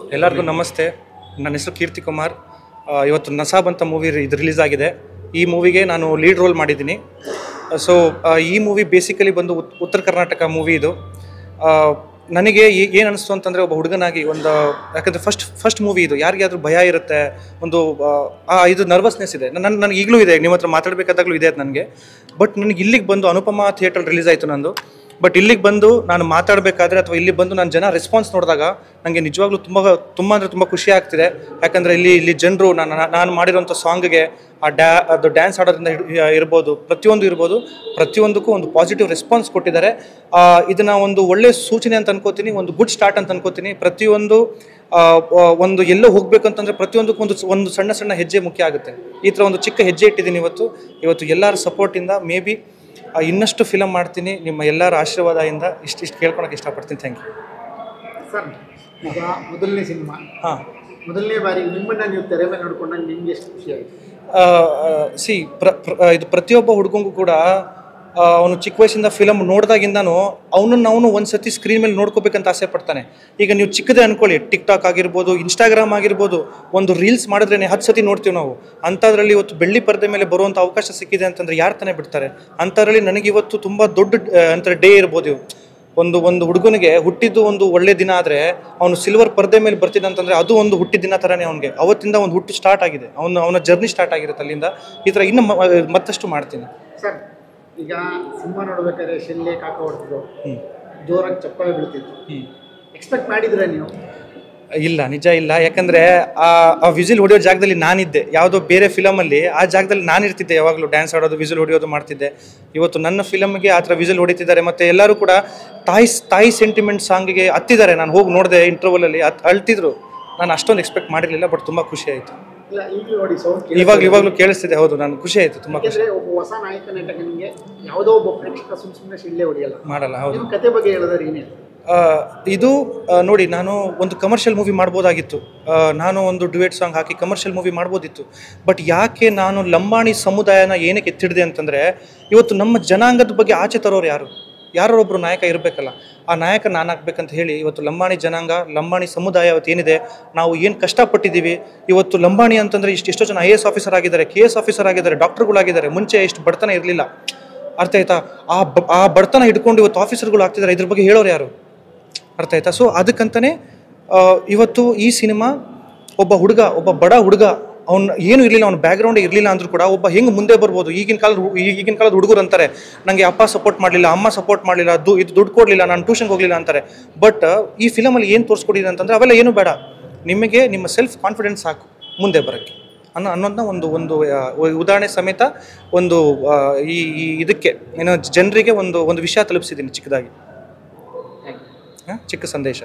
ಎಲ್ಲರಿಗೂ ನಮಸ್ತೆ ನನ್ನ ಹೆಸರು ಕೀರ್ತಿ ಕುಮಾರ್ ಆ, ಇವತ್ತು ನಸಾಬ್ ಅಂತ ಮೂವಿ ಇದು ರಿಲೀಸ್ ಆಗಿದೆ ಈ ಮೂವಿಗೆ ನಾನು ಲೀಡ್ ರೋಲ್ ಮಾಡಿದ್ದೀನಿ ಸೊ ಈ ಮೂವಿ ಬೇಸಿಕಲಿ ಬಂದು ಉತ್- ಉತ್ತರ ಕರ್ನಾಟಕ ಮೂವಿ ಇದು ಆ, ನನಗೆ ಏನು ಅನಿಸ್ತು ಅಂತಂದರೆ ಒಬ್ಬ ಹುಡುಗನಾಗಿ ಒಂದು ಯಾಕಂದರೆ ಫಸ್ಟ್ ಫಸ್ಟ್ ಮೂವಿ ಇದು ಯಾರಿಗಾದ್ರೂ ಭಯ ಇರುತ್ತೆ ಒಂದು ಆ, ಆ, ಇದು ನರ್ವಸ್ನೆಸ್ ಇದೆ ನನ್ನ ನನಗೆ ಈಗಲೂ ಇದೆ ನಿಮ್ಮ ಹತ್ರ ಮಾತಾಡಬೇಕಾದಾಗಲೂ ಇದೆ ಅದು ನನಗೆ ಬಟ್ ನನಗೆ ಇಲ್ಲಿಗೆ ಬಂದು ಅನುಪಮ ಥಿಯೇಟರ್ ರಿಲೀಸ್ ಆಯಿತು ನಂದು ಬಟ್ ಇಲ್ಲಿಗೆ ಬಂದು ನಾನು ಮಾತಾಡಬೇಕಾದ್ರೆ ಅಥವಾ ಇಲ್ಲಿ ಬಂದು ನಾನು ಜನ ರೆಸ್ಪಾನ್ಸ್ ನೋಡಿದಾಗ ನನಗೆ ನಿಜವಾಗ್ಲೂ ತುಂಬ ತುಂಬ ಅಂದರೆ ತುಂಬ ಖುಷಿ ಆಗ್ತಿದೆ ಯಾಕಂದರೆ ಇಲ್ಲಿ ಇಲ್ಲಿ ಜನರು ನಾನು ನಾನು ಮಾಡಿರೋಂಥ ಸಾಂಗ್ಗೆ ಆ ಡ್ಯಾ ಅದು ಡ್ಯಾನ್ಸ್ ಆಡೋದ್ರಿಂದ ಹಿಡ್- ಇರ್ಬೋದು ಪ್ರತಿಯೊಂದು ಇರ್ಬೋದು ಪ್ರತಿಯೊಂದಕ್ಕೂ ಒಂದು ಪಾಸಿಟಿವ್ ರೆಸ್ಪಾನ್ಸ್ ಕೊಟ್ಟಿದ್ದಾರೆ ಆ, ಇದನ್ನ ಒಂದು ಒಳ್ಳೆ ಸೂಚನೆ ಅಂತ ಅನ್ಕೋತೀನಿ ಒಂದು ಗುಡ್ ಸ್ಟಾರ್ಟ್ ಅಂತ ಅನ್ಕೋತೀನಿ ಪ್ರತಿಯೊಂದು ಆ, ಆ, ಒಂದು ಎಲ್ಲೋ ಹೋಗ್ಬೇಕಂತಂದ್ರೆ ಪ್ರತಿಯೊಂದಕ್ಕೂ ಒಂದು ಒಂದು ಸಣ್ಣ ಸಣ್ಣ ಹೆಜ್ಜೆ ಮುಖ್ಯ ಆಗುತ್ತೆ ಈ ಥರ ಒಂದು ಚಿಕ್ಕ ಹೆಜ್ಜೆ ಇಟ್ಟಿದ್ದೀನಿ ಇವತ್ತು ಇವತ್ತು ಎಲ್ಲರ ಸಪೋರ್ಟಿಂದ ಮೇ ಬಿ ಇನ್ನಷ್ಟು ಫಿಲಮ್ ಮಾಡ್ತೀನಿ ನಿಮ್ಮ ಎಲ್ಲರ ಆಶೀರ್ವಾದದಿಂದ ಇಷ್ಟು ಇಷ್ಟು ಕೇಳ್ಕೊಳಕ್ಕೆ ಇಷ್ಟಪಡ್ತೀನಿ ಥ್ಯಾಂಕ್ ಯು ಸರ್ ಈಗ ಮೊದಲನೇ ಸಿನಿಮಾ ಹಾಂ ಮೊದಲನೇ ಬಾರಿ ನಿಮ್ಮನ್ನ ನೀವು ತೆರೆ ಮೇಲೆ ನೋಡ್ಕೊಂಡಾಗ ನಿಮ್ಗೆ ಎಷ್ಟು ಖುಷಿ ಆಯ್ತು ಸಿ ಪ್ರ ಪ್ರ- ಇದು ಪ್ರತಿಯೊಬ್ಬ ಹುಡುಗಂಗೂ ಕೂಡ ಅವನು ಚಿಕ್ಕ ವಯಸ್ಸಿಂದ ಫಿಲಮ್ ನೋಡಿದಾಗಿಂದನೂ ಅವನನ್ನು ಅವನು ಒಂದು ಸತಿ ಸ್ಕ್ರೀನ್ ಮೇಲೆ ನೋಡ್ಕೋಬೇಕಂತ ಆಸೆ ಪಡ್ತಾನೆ ಈಗ ನೀವು ಚಿಕ್ಕದೇ ಅನ್ಕೊಳ್ಳಿ ಟಿಕ್ ಟಾಕ್ ಆಗಿರ್ಬೋದು ಇನ್ಸ್ಟಾಗ್ರಾಮ್ ಆಗಿರ್ಬೋದು ಒಂದು ರೀಲ್ಸ್ ಮಾಡಿದ್ರೇ ಹತ್ತು ಸತಿ ನೋಡ್ತೀವಿ ನಾವು ಅಂಥದ್ರಲ್ಲಿ ಇವತ್ತು ಬೆಳ್ಳಿ ಪರದೆ ಮೇಲೆ ಬರುವಂಥ ಅವಕಾಶ ಸಿಕ್ಕಿದೆ ಅಂತಂದ್ರೆ ಯಾರು ತಾನೇ ಬಿಡ್ತಾರೆ ಅಂಥದ್ರಲ್ಲಿ ನನಗೆ ಇವತ್ತು ತುಂಬ ದೊಡ್ಡ ಅಂತ ಡೇ ಇರ್ಬೋದು ಇವು. ಒಂದು ಒಂದು ಹುಡುಗನಿಗೆ ಹುಟ್ಟಿದ್ದು ಒಂದು ಒಳ್ಳೆ ದಿನ ಆದರೆ ಅವನು ಸಿಲ್ವರ್ ಪರ್ದೆ ಮೇಲೆ ಬರ್ತಿದ್ದ ಅಂತಂದ್ರೆ ಅದು ಒಂದು ಹುಟ್ಟಿದ ದಿನ ಥರನೇ ಅವನಿಗೆ ಅವತ್ತಿಂದ ಒಂದು ಹುಟ್ಟು ಸ್ಟಾರ್ಟ್ ಆಗಿದೆ ಅವನು ಅವನ ಜರ್ನಿ ಸ್ಟಾರ್ಟ್ ಆಗಿರುತ್ತೆ ಅಲ್ಲಿಂದ ಈ ಥರ ಇನ್ನು ಮ- ಮತ್ತಷ್ಟು ಮಾಡ್ತೀನಿ ಸರ್ ಈಗ ಸಿನಿಮಾ ನೋಡ್ಬೇಕಾದ್ರೆ ಶೆಲ್ಲೆ ಕಾಕ ಹೊಡ್ತಿದ್ರು ಹ್ಞೂ ಜೋರಾಗಿ ಚಪ್ಪಾಳೆ ಬೀಳ್ತಿತ್ತು ಹ್ಞೂ ಎಕ್ಸ್ಪೆಕ್ಟ್ ಮಾಡಿದ್ರೆ ನೀವು ಇಲ್ಲ ನಿಜ ಇಲ್ಲ ಯಾಕಂದ್ರೆ ಆ ಆ ವಿಸಿಲ್ ಹೊಡೆಯೋ ಜಾಗದಲ್ಲಿ ನಾನಿದ್ದೆ ಯಾವುದೋ ಬೇರೆ ಫಿಲಮಲ್ಲಿ ಆ ಜಾಗದಲ್ಲಿ ನಾನು ಇರ್ತಿದ್ದೆ ಯಾವಾಗಲೂ ಡ್ಯಾನ್ಸ್ ಆಡೋದು ವಿಸಿಲ್ ಹೊಡೆಯೋದು ಮಾಡ್ತಿದ್ದೆ ಇವತ್ತು ನನ್ನ ಫಿಲಮ್ಗೆ ಆ ಥರ ವಿಸಿಲ್ ಹೊಡಿತಿದ್ದಾರೆ ಮತ್ತೆ ಎಲ್ಲರೂ ಕೂಡ ತಾಯಿ ತಾಯಿ ಸೆಂಟಿಮೆಂಟ್ ಸಾಂಗಿಗೆ ಹತ್ತಿದ್ದಾರೆ ನಾನು ಹೋಗಿ ನೋಡಿದೆ ಇಂಟರ್ವಲಲ್ಲಿ ಅತ್ ಅಳ್ತಿದ್ರು ನಾನು ಅಷ್ಟೊಂದು ಎಕ್ಸ್ಪೆಕ್ಟ್ ಮಾಡಿರಲಿಲ್ಲ ಬಟ್ ತುಂಬ ಖುಷಿ ಆಯಿತು ಇಲ್ಲ ಈಗಲೂ ನೋಡಿ ಸೌಂಡ್ ಇವಾಗಲೂ ಇವಾಗಲೂ ಕೇಳಿಸ್ತಿದೆ ಹೌದು ನಾನು ಖುಷಿ ಆಯಿತು ತುಂಬ ಖುಷಿ ಯಾಕೆಂದ್ರೆ ಒಬ್ಬ ಹೊಸ ನಾಯಕ ನಟನಿಗೆ ಯಾವುದೋ ಒಬ್ಬ ಪ್ರೇಕ್ಷಕ ಸುಮ್ ಸುಮ್ಮನೆ ಶಿಳ್ಳೆ ಹೊಡೆಯಲ್ಲ ಮಾಡಲ್ಲ ಹೌದು ನಿಮ್ಮ ಕತೆ ಬಗ್ಗೆ ಹೇಳಿದ್ರೆ ಏನೇನು ಆ, ಇದು ಆ, ನೋಡಿ ನಾನು ಒಂದು ಕಮರ್ಷಿಯಲ್ ಮೂವಿ ಮಾಡ್ಬೋದಾಗಿತ್ತು ಆ, ನಾನು ಒಂದು ಡುವೆಟ್ ಸಾಂಗ್ ಹಾಕಿ ಕಮರ್ಷಿಯಲ್ ಮೂವಿ ಮಾಡ್ಬೋದಿತ್ತು ಬಟ್ ಯಾಕೆ ನಾನು ಲಂಬಾಣಿ ಸಮುದಾಯನ ಏನಕ್ಕೆ ಎತ್ತಿಡಿದೆ ಅಂತಂದರೆ ಇವತ್ತು ನಮ್ಮ ಜನಾಂಗದ ಬಗ್ಗೆ ಆಚೆ ತರೋರು ಯಾರು ಯಾರೋ ಒಬ್ಬರು ನಾಯಕ ಇರಬೇಕಲ್ಲ ಆ ನಾಯಕ ನಾನು ಆಗ್ಬೇಕಂತ ಹೇಳಿ ಇವತ್ತು ಲಂಬಾಣಿ ಜನಾಂಗ ಲಂಬಾಣಿ ಸಮುದಾಯ ಇವತ್ತು ಏನಿದೆ ನಾವು ಏನು ಕಷ್ಟಪಟ್ಟಿದ್ದೀವಿ ಇವತ್ತು ಲಂಬಾಣಿ ಅಂತಂದರೆ ಇಷ್ಟು ಎಷ್ಟೋ ಜನ ಐ ಎ ಎಸ್ ಆಫೀಸರ್ ಆಗಿದ್ದಾರೆ ಕೆ ಎಸ್ ಆಫೀಸರ್ ಆಗಿದ್ದಾರೆ ಡಾಕ್ಟರ್ಗಳಾಗಿದ್ದಾರೆ ಮುಂಚೆ ಇಷ್ಟು ಬಡತನ ಇರಲಿಲ್ಲ ಅರ್ಥ ಆಯ್ತಾ ಆ ಬ ಆ ಬಡತನ ಹಿಡ್ಕೊಂಡು ಇವತ್ತು ಆಫೀಸರ್ಗಳು ಆಗ್ತಿದ್ದಾರೆ ಇದ್ರ ಬಗ್ಗೆ ಹೇಳೋರು ಯಾರು ಅರ್ಥ ಆಯ್ತಾ ಸೊ ಅದಕ್ಕಂತಾನೆ ಆ, ಇವತ್ತು ಈ ಸಿನಿಮಾ ಒಬ್ಬ ಹುಡುಗ ಒಬ್ಬ ಬಡ ಹುಡುಗ ಅವ್ನು ಏನು ಇರಲಿಲ್ಲ ಅವ್ನ ಬ್ಯಾಕ್ಗ್ರೌಂಡ್ ಇರಲಿಲ್ಲ ಅಂದ್ರೂ ಕೂಡ ಒಬ್ಬ ಹೆಂಗೆ ಮುಂದೆ ಬರ್ಬೋದು ಈಗಿನ ಕಾಲದ ಹು- ಈ- ಈಗಿನ ಕಾಲದ ಹುಡುಗರು ಅಂತಾರೆ ನನಗೆ ಅಪ್ಪ ಸಪೋರ್ಟ್ ಮಾಡಲಿಲ್ಲ ಅಮ್ಮ ಸಪೋರ್ಟ್ ಮಾಡಲಿಲ್ಲ ದು ಇದು ದುಡ್ಡು ಕೊಡಲಿಲ್ಲ ನಾನು ಟ್ಯೂಷನ್ಗೆ ಹೋಗಲಿಲ್ಲ ಅಂತಾರೆ ಬಟ್ ಈ ಫಿಲಮಲ್ಲಿ ಏನು ತೋರಿಸ್ಕೊಟ್ಟಿದೆ ಅಂತಂದರೆ ಅವೆಲ್ಲ ಏನು ಬೇಡ ನಿಮಗೆ ನಿಮ್ಮ ಸೆಲ್ಫ್ ಕಾನ್ಫಿಡೆನ್ಸ್ ಸಾಕು ಮುಂದೆ ಬರೋಕ್ಕೆ ಅನ್ನೋ ಅನ್ನೋದನ್ನ ಒಂದು ಒಂದು ಆ, ಉದಾಹರಣೆ ಸಮೇತ ಒಂದು ಆ, ಈ ಈ ಇದಕ್ಕೆ ಏನೋ ಜನರಿಗೆ ಒಂದು ಒಂದು ವಿಷಯ ತಲುಪಿಸಿದ್ದೀನಿ ಚಿಕ್ಕದಾಗಿ ಹ? ಚಿಕ್ಕ ಸಂದೇಶ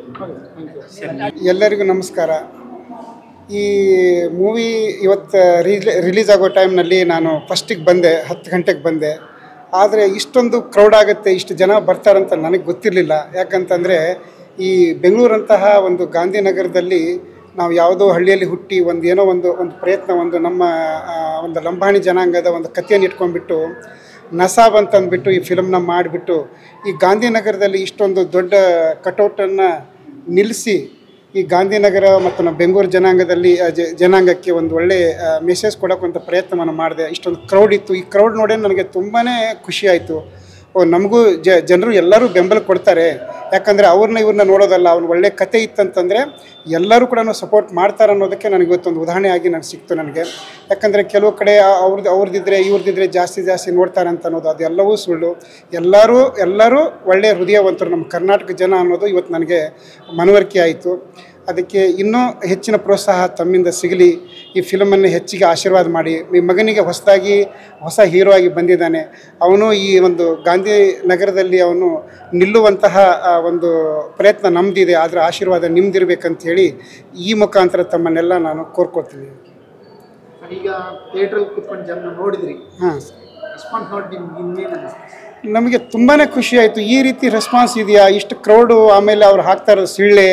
ಎಲ್ಲರಿಗೂ ನಮಸ್ಕಾರ ಈ ಮೂವಿ ಇವತ್ತು ರಿಲೀಸ್ ಆಗೋ ಟೈಮ್ನಲ್ಲಿ ನಾನು ಫಸ್ಟಿಗೆ ಬಂದೆ ಹತ್ತು ಗಂಟೆಗೆ ಬಂದೆ ಆದರೆ ಇಷ್ಟೊಂದು ಕ್ರೌಡ್ ಆಗುತ್ತೆ ಇಷ್ಟು ಜನ ಬರ್ತಾರಂತ ನನಗೆ ಗೊತ್ತಿರಲಿಲ್ಲ ಯಾಕಂತಂದರೆ ಈ ಬೆಂಗಳೂರಂತಹ ಒಂದು ಗಾಂಧಿನಗರದಲ್ಲಿ ನಾವು ಯಾವುದೋ ಹಳ್ಳಿಯಲ್ಲಿ ಹುಟ್ಟಿ ಒಂದು ಏನೋ ಒಂದು ಒಂದು ಪ್ರಯತ್ನ ಒಂದು ನಮ್ಮ ಆ, ಒಂದು ಲಂಬಾಣಿ ಜನಾಂಗದ ಒಂದು ಕಥೆಯನ್ನು ಇಟ್ಕೊಂಡ್ಬಿಟ್ಟು ನಸಾಬ್ ಅಂತ ಅಂದ್ಬಿಟ್ಟು ಈ ಫಿಲಮ್ನ ಮಾಡಿಬಿಟ್ಟು ಈ ಗಾಂಧಿನಗರದಲ್ಲಿ ಇಷ್ಟೊಂದು ದೊಡ್ಡ ಕಟೌಟನ್ನು ನಿಲ್ಲಿಸಿ ಈ ಗಾಂಧಿನಗರ ಮತ್ತು ನಮ್ಮ ಬೆಂಗಳೂರು ಜನಾಂಗದಲ್ಲಿ ಆ, ಜ- ಜನಾಂಗಕ್ಕೆ ಒಂದು ಒಳ್ಳೆ ಮೆಸೇಜ್ ಕೊಡೋಕ್ಕಂಥ ಪ್ರಯತ್ನವನ್ನು ಮಾಡಿದೆ ಇಷ್ಟೊಂದು ಕ್ರೌಡ್ ಇತ್ತು ಈ ಕ್ರೌಡ್ ನೋಡಿ ನನಗೆ ತುಂಬಾ ಖುಷಿ ಆಯಿತು ಓ ನಮಗೂ ಜ ಜನರು ಎಲ್ಲರೂ ಬೆಂಬಲ ಕೊಡ್ತಾರೆ ಯಾಕಂದರೆ ಅವ್ರನ್ನ ಇವ್ರನ್ನ ನೋಡೋದಲ್ಲ ಅವ್ನು ಒಳ್ಳೆ ಕತೆ ಇತ್ತಂತಂದರೆ ಎಲ್ಲರೂ ಕೂಡ ಸಪೋರ್ಟ್ ಮಾಡ್ತಾರೆ ಅನ್ನೋದಕ್ಕೆ ನನಗೆ ಇವತ್ತೊಂದು ಉದಾಹರಣೆ ಆಗಿ ನನಗೆ ಸಿಕ್ತು ನನಗೆ ಯಾಕಂದರೆ ಕೆಲವು ಕಡೆ ಆ- ಅವ್ರದ್ದು ಅವ್ರದ್ದಿದ್ರೆ ಇವ್ರದ್ದಿದ್ರೆ ಜಾಸ್ತಿ ಜಾಸ್ತಿ ನೋಡ್ತಾರೆ ಅಂತ ಅನ್ನೋದು ಅದೆಲ್ಲವೂ ಸುಳ್ಳು ಎಲ್ಲರೂ ಎಲ್ಲರೂ ಒಳ್ಳೆಯ ಹೃದಯವಂತರು ನಮ್ಮ ಕರ್ನಾಟಕ ಜನ ಅನ್ನೋದು ಇವತ್ತು ನನಗೆ ಮನವರಿಕೆ ಆಯಿತು ಅದಕ್ಕೆ ಇನ್ನೂ ಹೆಚ್ಚಿನ ಪ್ರೋತ್ಸಾಹ ತಮ್ಮಿಂದ ಸಿಗಲಿ ಈ ಫಿಲಮನ್ನು ಹೆಚ್ಚಿಗೆ ಆಶೀರ್ವಾದ ಮಾಡಿ ಈ ಮಗನಿಗೆ ಹೊಸದಾಗಿ ಹೊಸ ಹೀರೋ ಆಗಿ ಬಂದಿದ್ದಾನೆ ಅವನು ಈ ಒಂದು ಗಾಂಧಿ ನಗರದಲ್ಲಿ ಅವನು ನಿಲ್ಲುವಂತಹ ಆ, ಒಂದು ಪ್ರಯತ್ನ ನಮ್ಮದಿದೆ ಆದರೆ ಆಶೀರ್ವಾದ ನಿಮ್ದಿರ್ಬೇಕಂತ ಹೇಳಿ ಈ ಮುಖಾಂತರ ತಮ್ಮನ್ನೆಲ್ಲ ನಾನು ಕೋರ್ಕೊಳ್ತೀನಿ ಈಗ ಥಿಯೇಟ್ರಲ್ಲಿ ಕೂತ್ಕೊಂಡು ಜನ ನೋಡಿದ್ರಿ ಹಾಂ ರೆಸ್ಪಾನ್ಸ್ ನೋಡಿ ನಿಮ್ಗೆ ಇನ್ನೇನು ಅನಿಸ್ತು ನಮಗೆ ತುಂಬಾ ಖುಷಿ ಆಯಿತು ಈ ರೀತಿ ರೆಸ್ಪಾನ್ಸ್ ಇದೆಯಾ ಇಷ್ಟು ಕ್ರೌಡು ಆಮೇಲೆ ಅವ್ರು ಹಾಕ್ತಾ ಇರೋ ಸಿಳ್ಳೆ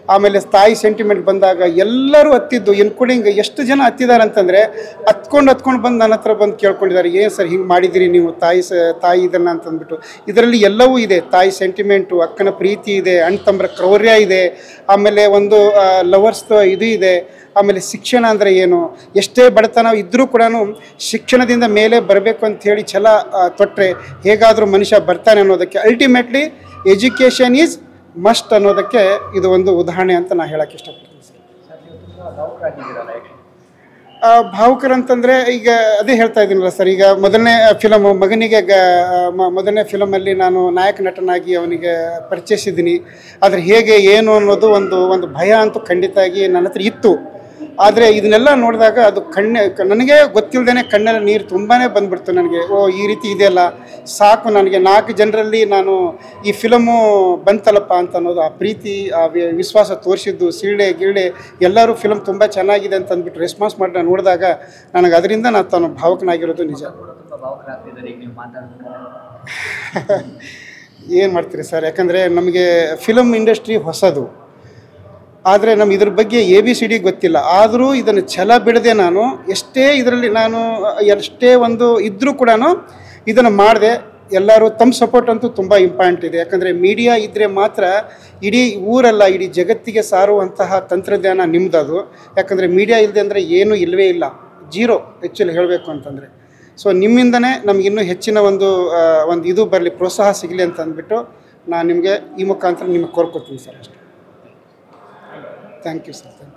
ಆಮೇಲೆ ತಾಯಿ ಸೆಂಟಿಮೆಂಟ್ ಬಂದಾಗ ಎಲ್ಲರೂ ಹತ್ತಿದ್ದು ಇನ್ಕ್ಲೂಡಿಂಗ್ ಎಷ್ಟು ಜನ ಹತ್ತಿದ್ದಾರೆ ಅಂತಂದರೆ ಹತ್ಕೊಂಡು ಹತ್ಕೊಂಡು ಬಂದು ನನ್ನ ಹತ್ರ ಬಂದು ಕೇಳ್ಕೊಂಡಿದ್ದಾರೆ ಏನು ಸರ್ ಹಿಂಗೆ ಮಾಡಿದಿರಿ ನೀವು ತಾಯಿ ಸ ತಾಯಿ ಇದನ್ನು ಅಂತಂದ್ಬಿಟ್ಟು ಇದರಲ್ಲಿ ಎಲ್ಲವೂ ಇದೆ ತಾಯಿ ಸೆಂಟಿಮೆಂಟು ಅಕ್ಕನ ಪ್ರೀತಿ ಇದೆ ಅಣ್ಣ ತಮ್ಮರ ಕ್ರೌರ್ಯ ಇದೆ ಆಮೇಲೆ ಒಂದು ಲವರ್ಸ್ ಇದು ಇದೆ ಆಮೇಲೆ ಶಿಕ್ಷಣ ಅಂದರೆ ಏನು ಎಷ್ಟೇ ಬಡತನ ಇದ್ದರೂ ಕೂಡ ಶಿಕ್ಷಣದಿಂದ ಮೇಲೆ ಬರಬೇಕು ಅಂತ ಹೇಳಿ ಛಲ ತೊಟ್ಟರೆ ಹೇಗಾದರೂ ಮನುಷ್ಯ ಬರ್ತಾನೆ ಅನ್ನೋದಕ್ಕೆ ಅಲ್ಟಿಮೇಟ್ಲಿ ಎಜುಕೇಷನ್ ಈಸ್ ಮಸ್ಟ್ ಅನ್ನೋದಕ್ಕೆ ಇದು ಒಂದು ಉದಾಹರಣೆ ಅಂತ ನಾನು ಹೇಳಕ್ಕೆ ಇಷ್ಟಪಡ್ತೀನಿ ಸರ್ ಸರ್ ನೀವು ತುಂಬ ಭಾವುಕರಾಗಿದ್ದೀರಲ್ಲ ಯಾಕೆ ಆ, ಭಾವುಕರಂತಂದರೆ ಈಗ ಅದೇ ಹೇಳ್ತಾ ಇದ್ದೀನಲ್ಲ ಸರ್ ಈಗ ಮೊದಲನೇ ಫಿಲಮ್ ಮಗನಿಗೆ ಗ ಮ- ಮೊದಲನೇ ಫಿಲಮಲ್ಲಿ ನಾನು ನಾಯಕ ನಟನಾಗಿ ಅವನಿಗೆ ಪರಿಚಯಿಸಿದ್ದೀನಿ ಆದರೆ ಹೇಗೆ ಏನು ಅನ್ನೋದು ಒಂದು ಒಂದು ಭಯ ಅಂತೂ ಖಂಡಿತಾಗಿ ನನ್ನ ಹತ್ರ ಇತ್ತು ಆದರೆ ಇದನ್ನೆಲ್ಲ ನೋಡಿದಾಗ ಅದು ಕಣ್ಣೆ ಕ- ನನಗೆ ಗೊತ್ತಿಲ್ಲದೇ ಕಣ್ಣಲ್ಲಿ ನೀರು ತುಂಬಾ ಬಂದ್ಬಿಡ್ತು ನನಗೆ ಓ ಈ ರೀತಿ ಇದೆಯಲ್ಲ ಸಾಕು ನನಗೆ ನಾಲ್ಕು ಜನರಲ್ಲಿ ನಾನು ಈ ಫಿಲಮು ಬಂತಲ್ಲಪ್ಪ ಅಂತ ಅನ್ನೋದು ಆ ಪ್ರೀತಿ ಆ ವಿ- ವಿಶ್ವಾಸ ತೋರಿಸಿದ್ದು ಸೀಳೆ ಗೀಳೆ ಎಲ್ಲರೂ ಫಿಲಮ್ ತುಂಬ ಚೆನ್ನಾಗಿದೆ ಅಂತ ಅಂದ್ಬಿಟ್ಟು ರೆಸ್ಪಾನ್ಸ್ ಮಾಡಿ ನಾನು ನೋಡಿದಾಗ ನನಗೆ ಅದರಿಂದ ನಾನು ತಾನು ಭಾವುಕನಾಗಿರೋದು ನಿಜ ಕೂಡ ತುಂಬ ಭಾವುಕರಾಗ್ತಿದ್ದಾರೆ ಈಗ ನೀವು ಮಾತಾಡ್ಬೇಕಾದ್ರೆ ಏನು ಮಾಡ್ತೀರಿ ಸರ್ ಯಾಕಂದರೆ ನಮಗೆ ಫಿಲಮ್ ಇಂಡಸ್ಟ್ರಿ ಹೊಸದು ಆದರೆ ನಮ್ಗೆ ಇದ್ರ ಬಗ್ಗೆ ಎ ಬಿ ಸಿ ಡಿ ಗೊತ್ತಿಲ್ಲ ಆದರೂ ಇದನ್ನು ಛಲ ಬಿಡದೆ ನಾನು ಎಷ್ಟೇ ಇದರಲ್ಲಿ ನಾನು ಎಷ್ಟೇ ಒಂದು ಇದ್ದರೂ ಕೂಡ ಇದನ್ನು ಮಾಡಿದೆ ಎಲ್ಲರೂ ತಮ್ಮ ಸಪೋರ್ಟ್ ಅಂತೂ ತುಂಬ ಇಂಪಾರ್ಟೆಂಟ್ ಇದೆ ಯಾಕಂದರೆ ಮೀಡಿಯಾ ಇದ್ದರೆ ಮಾತ್ರ ಇಡೀ ಊರಲ್ಲ ಇಡೀ ಜಗತ್ತಿಗೆ ಸಾರುವಂತಹ ತಂತ್ರಜ್ಞಾನ ನಿಮ್ಮದದು ಯಾಕಂದರೆ ಮೀಡಿಯಾ ಇಲ್ಲದೆ ಅಂದರೆ ಏನೂ ಇಲ್ಲವೇ ಇಲ್ಲ ಜೀರೋ ಆ್ಯಕ್ಚುಲಿ ಹೇಳಬೇಕು ಅಂತಂದರೆ ಸೊ ನಿಮ್ಮಿಂದನೇ ನಮಗಿನ್ನೂ ಹೆಚ್ಚಿನ ಒಂದು ಆ, ಒಂದು ಇದು ಬರಲಿ ಪ್ರೋತ್ಸಾಹ ಸಿಗಲಿ ಅಂತ ಅಂದ್ಬಿಟ್ಟು ನಾನು ನಿಮಗೆ ಈ ಮುಖಾಂತರ ನಿಮಗೆ ಕೋರ್ಕೊತೀನಿ ಸರ್ ಅಷ್ಟೇ thank you sir thank you